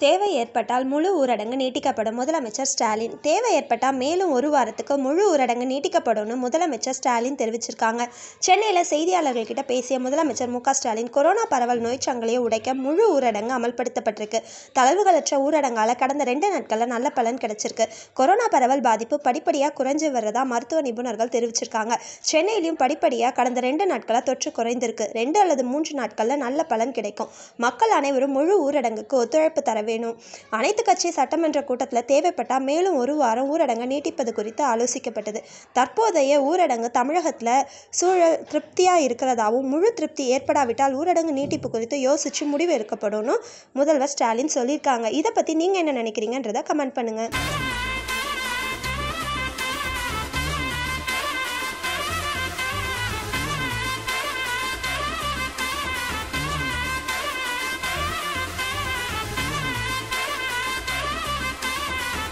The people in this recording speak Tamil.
தேவை ஏற்பட்டால் முழு ஊரடங்கு நீட்டிக்கப்படும் முதலமைச்சர் ஸ்டாலின் தேவை ஏற்பட்டால் மேலும் ஒரு வாரத்துக்கு முழு ஊரடங்கு நீட்டிக்கப்படும்னு முதலமைச்சர் ஸ்டாலின் தெரிவிச்சிருக்காங்க சென்னையில் செய்தியாளர்கள் கிட்ட பேசிய முதலமைச்சர் மு க ஸ்டாலின் கொரோனா பரவல் நோய்ச் சங்கிலியை உடைக்க முழு ஊரடங்கு அமல்படுத்தப்பட்டிருக்கு தளர்வுகளற்ற ஊரடங்கால கடந்த ரெண்டு நாட்களில் நல்ல பலன் கிடைச்சிருக்கு கொரோனா பரவல் பாதிப்பு படிப்படியாக குறைஞ்சு வர்றதா மருத்துவ நிபுணர்கள் தெரிவிச்சிருக்காங்க சென்னையிலையும் படிப்படியாக கடந்த ரெண்டு நாட்களாக தொற்று குறைந்திருக்கு ரெண்டு அல்லது மூன்று நாட்களில் நல்ல பலன் கிடைக்கும் மக்கள் அனைவரும் முழு ஊரடங்குக்கு ஒத்துழைப்பு தர வேணும் அனைத்து கட்சி சட்டமன்ற கூட்டத்தில் தேவைப்பட்டால் மேலும் ஒரு வாரம் ஊரடங்கை நீட்டிப்பது குறித்து ஆலோசிக்கப்பட்டது தற்போதைய ஊரடங்கு தமிழகத்தில் சூழல் திருப்தியாக இருக்கிறதாவும் முழு திருப்தி ஏற்படாவிட்டால் ஊரடங்கு நீட்டிப்பு குறித்து யோசிச்சு முடிவு எடுக்கப்படும் முதல்வர் ஸ்டாலின் சொல்லியிருக்காங்க இதை பற்றி நீங்கள் என்ன நினைக்கிறீங்கன்றதை கமெண்ட் பண்ணுங்கள்